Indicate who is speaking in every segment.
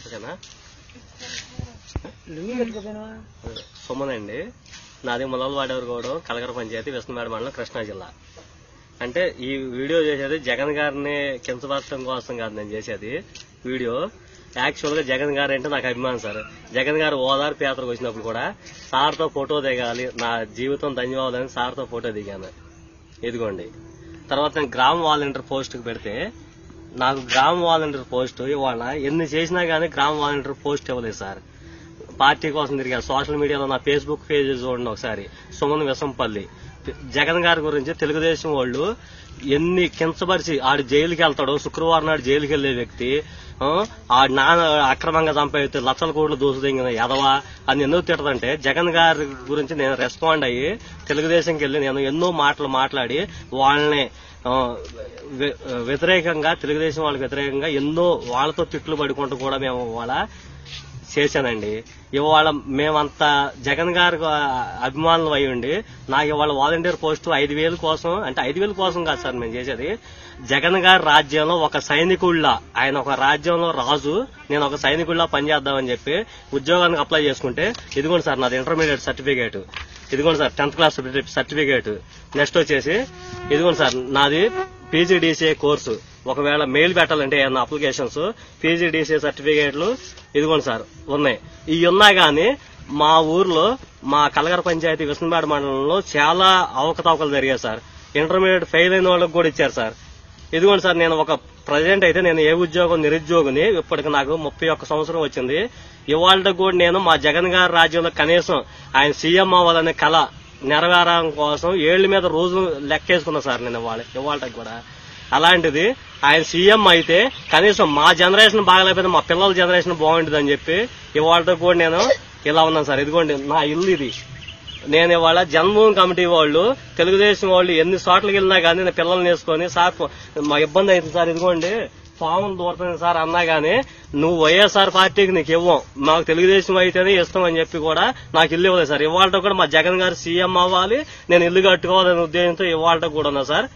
Speaker 1: ఓకేనా సుమన్ అండి నాది ములవాడేవారు కూడా కలగర పంచాయతీ విష్ణుపేట మండలం కృష్ణా జిల్లా అంటే ఈ వీడియో చేసేది జగన్ గారిని కించపరచడం కోసం కాదు నేను చేసేది వీడియో యాక్చువల్ గా జగన్ గారు అంటే నాకు అభిమానం సార్ జగన్ గారు ఓదార్పు యాత్రకు వచ్చినప్పుడు కూడా సార్తో ఫోటో దిగాలి నా జీవితం ధన్యవాదాలని సార్తో ఫోటో దిగాను ఇదిగోండి తర్వాత నేను గ్రామ వాలంటీర్ పోస్ట్కి పెడితే నాకు గ్రామ వాలంటీర్ పోస్ట్ ఇవాళ ఎన్ని చేసినా గానీ గ్రామ వాలంటీర్ పోస్ట్ ఇవ్వలేదు సార్ పార్టీ కోసం తిరిగా సోషల్ మీడియాలో నా ఫేస్బుక్ పేజ్ చూడండి ఒకసారి సుమన్ విసంపల్లి జగన్ గారి గురించి తెలుగుదేశం వాళ్ళు ఎన్ని కించపరిచి ఆడు జైలుకి వెళ్తాడు శుక్రవారం నాడు జైలుకి వెళ్లే వ్యక్తి ఆ, ఆ నాన్న అక్రమంగా చంపేస్తే లక్షల కోట్లు దోసుదింగిన ఎదవా అని ఎందుకు తిట్టదంటే జగన్ గారి గురించి నేను రెస్పాండ్ అయ్యి తెలుగుదేశంకి వెళ్ళి నేను ఎన్నో మాటలు మాట్లాడి వాళ్ళని ఆ, వ్య- వ్యతిరేకంగా తెలుగుదేశం వాళ్ళకి వ్యతిరేకంగా ఎన్నో వాళ్ళతో తిట్లు పడుకుంటూ కూడా మేము వాళ్ళ చేశానండి ఇవాళ మేమంతా జగన్ గారి అభిమానులు అయి ఉండి నాకు ఇవాళ వాలంటీర్ పోస్ట్ ఐదు వేల కోసం అంటే ఐదు వేల కోసం కాదు సార్ మేము చేసేది జగన్ గారి రాజ్యంలో ఒక సైనికుళ్ళ ఆయన ఒక రాజ్యంలో రాజు నేను ఒక సైనికుళ్ళ పనిచేద్దామని చెప్పి ఉద్యోగానికి అప్లై చేసుకుంటే ఇదిగోండి సార్ నాది ఇంటర్మీడియట్ సర్టిఫికేట్ ఇదిగోండి sir tenth class certificate next వచ్చేసి ఇదిగోండి సార్ నాది పీజీడీసీఏ కోర్సు ఒకవేళ మెయిల్ పెట్టాలంటే ఏమన్నా అప్లికేషన్స్ పీజీడీసీ సర్టిఫికేట్లు ఇదిగోండి సార్ ఉన్నాయి ఇవి ఉన్నా గానీ మా ఊర్లో మా కలగర పంచాయతీ విష్ణుపేట మండలంలో చాలా అవకతవకలు జరిగాయి సార్ ఇంటర్మీడియట్ ఫెయిల్ అయిన వాళ్ళకి కూడా ఇచ్చారు సార్ ఇదిగోండి సార్ నేను ఒక ప్రజెంట్ అయితే నేను ఏ ఉద్యోగం నిరుద్యోగిని ఇప్పటికి నాకు ముప్పై ఒక్క సంవత్సరం వచ్చింది ఇవాళ కూడా నేను మా జగన్ గారి రాజ్యంలో కనీసం ఆయన సీఎం అవ్వాలనే కళ నెరవేరడం కోసం ఏళ్ల మీద రోజు లెక్కేసుకున్నా సార్ నేను ఇవాళ ఇవాళకి కూడా అలాంటిది ఆయన సీఎం అయితే కనీసం మా జనరేషన్ బాగలేకపోతే మా పిల్లల జనరేషన్ బాగుంటుంది అని చెప్పి ఇవాళతో కూడా నేను ఇలా ఉన్నాను సార్ ఇదిగోండి నా ఇల్లు ఇది నేను ఇవాళ జన్మభూమి కమిటీ వాళ్ళు తెలుగుదేశం వాళ్ళు ఎన్ని చోట్లకి వెళ్ళినా కానీ నేను పిల్లల్ని వేసుకొని సార్ మా ఇబ్బంది అవుతుంది సార్ ఇదిగోండి పాములు దూరుతుంది సార్ అన్నా గానీ నువ్వు వైఎస్ఆర్ పార్టీకి నీకు ఇవ్వం మాకు తెలుగుదేశం అయితేనే ఇష్టం అని చెప్పి కూడా నాకు ఇల్లు ఇవ్వలేదు సార్ ఇవాళ కూడా మా జగన్ గారు సీఎం అవ్వాలి నేను ఇల్లు కట్టుకోవాలనే ఉద్దేశంతో ఇవాళ కూడా ఉన్నా సార్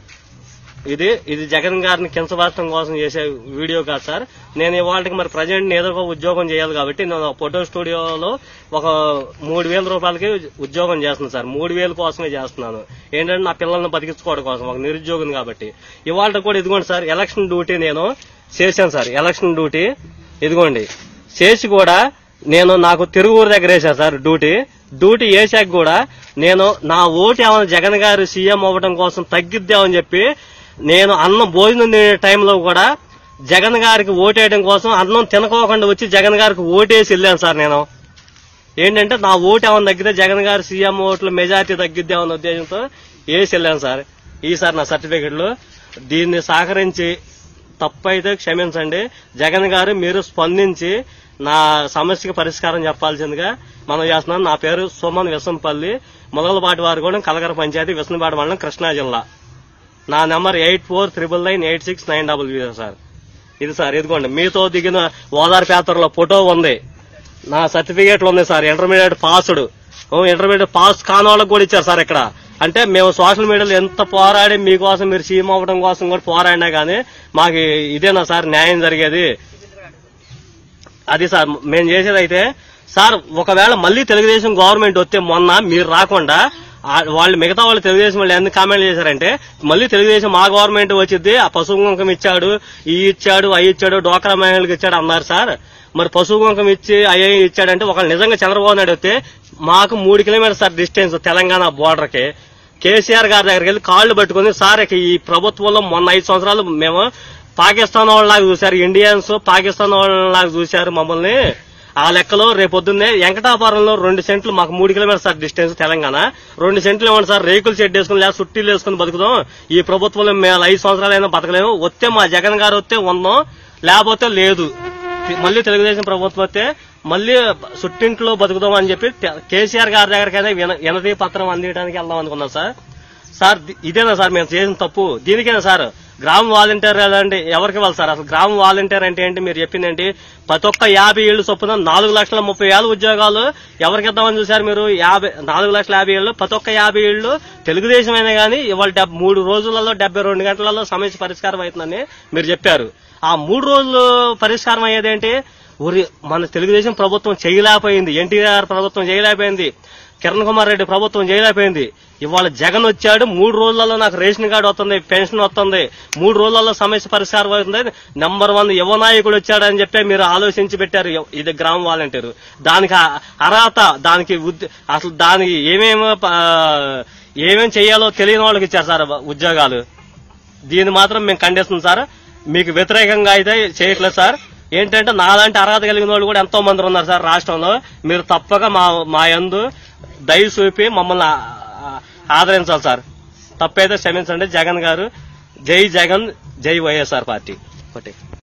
Speaker 1: ఇది ఇది జగన్ గారిని కించపరచడం కోసం చేసే వీడియో కాదు సార్ నేను ఇవాళకి మరి ప్రజెంట్ ఏదో ఒక ఉద్యోగం చేయాలి కాబట్టి నేను ఒక ఫోటో స్టూడియోలో ఒక మూడు వేల రూపాయలకి ఉద్యోగం చేస్తున్నాను సార్ మూడు వేల కోసమే చేస్తున్నాను ఏంటంటే నా పిల్లల్ని బతికించుకోవడం కోసం ఒక నిరుద్యోగం కాబట్టి ఇవాళ కూడా ఇదిగోండి సార్ ఎలక్షన్ డ్యూటీ నేను చేశాను సార్ ఎలక్షన్ డ్యూటీ ఇదిగోండి చేసి కూడా నేను నాకు తిరుగురు దగ్గర వేశాను సార్ డ్యూటీ డ్యూటీ వేసాక కూడా నేను నా ఓటు ఏమైనా జగన్ గారు సీఎం అవ్వడం కోసం తగ్గిద్దామని చెప్పి నేను అన్నం భోజనం తినే టైంలో కూడా జగన్ గారికి ఓటేయడం కోసం అన్నం తినకోకుండా వచ్చి జగన్ గారికి ఓటేసి వెళ్ళాను సార్ నేను ఏంటంటే నా ఓటు ఏమైనా తగ్గితే జగన్ గారు సీఎం ఓట్లు మెజార్టీ తగ్గిద్దామన్న ఉద్దేశంతో వేసి వెళ్ళాను సార్ ఈ సార్ నా సర్టిఫికెట్లు దీన్ని సహకరించి తప్పైతే క్షమించండి జగన్ గారు మీరు స్పందించి నా సమస్యకి పరిష్కారం చెప్పాల్సిందిగా మనం చేస్తున్నాం నా పేరు సుమన్ విసంపల్లి మొదలపాటి వారు కూడా కలగర పంచాయతీ విష్ణుపాటి మండలం కృష్ణా జిల్లా నా number eight four triple nine eight six nine double zero sir ఇది సార్ ఇదిగోండి మీతో దిగిన ఓదార్ పేపర్లో ఫోటో ఉంది నా సర్టిఫికేట్లు ఉన్నాయి sir intermediate passed intermediate pass కాని వాళ్ళకి కూడా ఇచ్చారు సార్ ఇక్కడ అంటే మేము సోషల్ మీడియాలో ఎంత పోరాడి మీకోసం మీరు సీఎం అవ్వడం కోసం కూడా పోరాడినా గానీ మాకు ఇదేనా సార్ న్యాయం జరిగేది అది సార్ మేము చేసేది అయితే సార్ ఒకవేళ మళ్ళీ తెలుగుదేశం గవర్నమెంట్ వస్తే మొన్న మీరు రాకుండా ఆ- వాళ్ళు మిగతా వాళ్ళు తెలుగుదేశం వాళ్ళు ఎన్ని కామెంట్లు చేశారంటే మళ్ళీ తెలుగుదేశం మా గవర్నమెంట్ వచ్చింది ఆ పశువు కుంకం ఇచ్చాడు ఈ ఇచ్చాడు అవి ఇచ్చాడు డోక్రా మహిళలకు ఇచ్చాడు అన్నారు సార్ మరి పశువు కుంకం ఇచ్చి అయ్యి ఇచ్చాడంటే ఒక నిజంగా చంద్రబాబు నాయుడు వస్తే మాకు మూడు kilometre sir distance Telangana border కి కేసీఆర్ గారి దగ్గరికి వెళ్ళి కాళ్ళు పట్టుకుని సార్ ఇక ఈ ప్రభుత్వంలో మొన్న ఐదు సంవత్సరాలు మేము పాకిస్తాన్ వాళ్ళలాగా చూశారు ఇండియన్స్ పాకిస్తాన్ వాళ్ళలాగా చూశారు మమ్మల్ని ఆ లెక్కలో రేపొద్దున్నే వెంకటాపురంలో రెండు సెంట్లు మాకు మూడు కిలోమీటర్ సార్ డిస్టెన్స్ తెలంగాణ రెండు సెంట్లు ఇవ్వండి సార్ రేకులు షెడ్ వేసుకుని లేదా సుట్టీలు వేసుకుని బతుకుదాం ఈ ప్రభుత్వంలో మేము ఐదు సంవత్సరాలైనా బతకలేము వస్తే మా జగన్ గారు వస్తే ఉందాం లేకపోతే లేదు మళ్ళీ తెలుగుదేశం ప్రభుత్వం వస్తే మళ్ళీ సుట్టింట్లో బతుకుదాం అని చెప్పి తె- కేసీఆర్ గారి దగ్గరికైనా విన- వినతి పత్రం అందించడానికి వెళ్దాం అనుకున్నాం సార్ సార్ ది- ఇదేనా సార్ మేము చేసిన తప్పు దీనికేనా సార్ గ్రామ వాలంటీర్ అంటే ఎవరికి ఇవ్వాలి సార్ అసలు గ్రామ వాలంటీర్ అంటే ఏంటి మీరు చెప్పిందేంటి ప్రతి ఒక్క యాభై ఏళ్ళు చొప్పున నాలుగు లక్షల ముప్పై వేల ఉద్యోగాలు ఎవరికి ఇద్దామని చూశారు మీరు యాభై నాలుగు లక్షల యాభై ఏళ్ళు ప్రతి ఒక్క యాభై ఏళ్ళు తెలుగుదేశం అయినా కానీ ఇవాళ డెబ్- మూడు రోజులలో డెబ్బై రెండు గంటలలో సమస్య పరిష్కారం అవుతుందని మీరు చెప్పారు ఆ మూడు రోజులు పరిష్కారం అయ్యేదేంటి ఊరి మన తెలుగుదేశం ప్రభుత్వం చేయలేకపోయింది ఎన్టీఆర్ ప్రభుత్వం చేయలేకపోయింది కిరణ్ కుమార్ రెడ్డి ప్రభుత్వం చేయలేకపోయింది ఇవాళ జగన్ వచ్చాడు మూడు రోజులలో నాకు రేషన్ కార్డు వస్తుంది పెన్షన్ వస్తుంది మూడు రోజులలో సమస్య పరిష్కారం అవుతుంది నెంబర్ వన్ యువ నాయకుడు వచ్చాడని చెప్పి మీరు ఆలోచించి పెట్టారు ఇది గ్రామ వాలంటీర్ దానికి ఆ అర్హత దానికి ఉద్- అసలు దానికి ఏమేమి ఏమేమి చేయాలో తెలియని వాళ్ళకి ఇచ్చారు సార్ ఉద్యోగాలు దీన్ని మాత్రం మేము ఖండిస్తున్నాం సార్ మీకు వ్యతిరేకంగా అయితే చేయట్లేదు సార్ ఏంటంటే నాలాంటి అర్హత కలిగిన వాళ్ళు కూడా ఎంతో మంది ఉన్నారు సార్ రాష్ట్రంలో మీరు తప్పక మా మా యందు దయ చూపి మమ్మల్ని ఆ- ఆ- ఆదరించాలి సార్ తప్పైతే క్షమించండి జగన్ గారు జై జగన్ జై వైఎస్ఆర్ పార్టీ ఒకటి